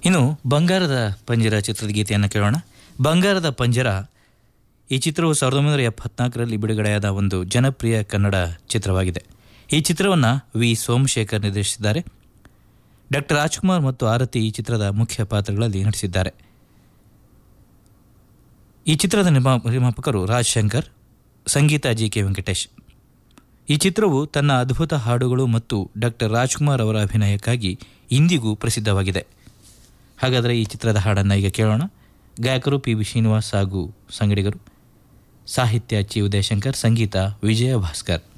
ಇನ್ನು ಬಂಗಾರದ ಪಂಜರ ಚಿತ್ರದ ಗೀತೆಯನ್ನು ಕೇಳೋಣ ಬಂಗಾರದ ಪಂಜರ ಈ ಚಿತ್ರವು ಸಾವಿರದ ಒಂಬೈನೂರ ಎಪ್ಪತ್ನಾಲ್ಕರಲ್ಲಿ ಬಿಡುಗಡೆಯಾದ ಒಂದು ಜನಪ್ರಿಯ ಕನ್ನಡ ಚಿತ್ರವಾಗಿದೆ ಈ ಚಿತ್ರವನ್ನು ವಿ ಸೋಮಶೇಖರ್ ನಿರ್ದೇಶಿಸಿದ್ದಾರೆ ಡಾಕ್ಟರ್ ರಾಜ್ಕುಮಾರ್ ಮತ್ತು ಆರತಿ ಈ ಚಿತ್ರದ ಮುಖ್ಯ ಪಾತ್ರಗಳಲ್ಲಿ ನಟಿಸಿದ್ದಾರೆ ಈ ಚಿತ್ರದ ನಿರ್ಮಾ ನಿರ್ಮಾಪಕರು ರಾಜ್ ಶಂಕರ್ ಸಂಗೀತ ಜಿ ಕೆ ವೆಂಕಟೇಶ್ ಈ ಚಿತ್ರವು ತನ್ನ ಅದ್ಭುತ ಹಾಡುಗಳು ಮತ್ತು ಡಾಕ್ಟರ್ ರಾಜ್ಕುಮಾರ್ ಅವರ ಅಭಿನಯಕ್ಕಾಗಿ ಇಂದಿಗೂ ಪ್ರಸಿದ್ಧವಾಗಿದೆ ಹಾಗಾದರೆ ಈ ಚಿತ್ರದ ಹಾಡನ್ನು ಈಗ ಕೇಳೋಣ ಗಾಯಕರು ಪಿ ವಿ ಶ್ರೀನಿವಾಸ್ ಹಾಗೂ ಸಂಗಡಿಗರು ಸಾಹಿತ್ಯ ಚಿ ಉದಯಶಂಕರ್ ಸಂಗೀತ ವಿಜಯ ಭಾಸ್ಕರ್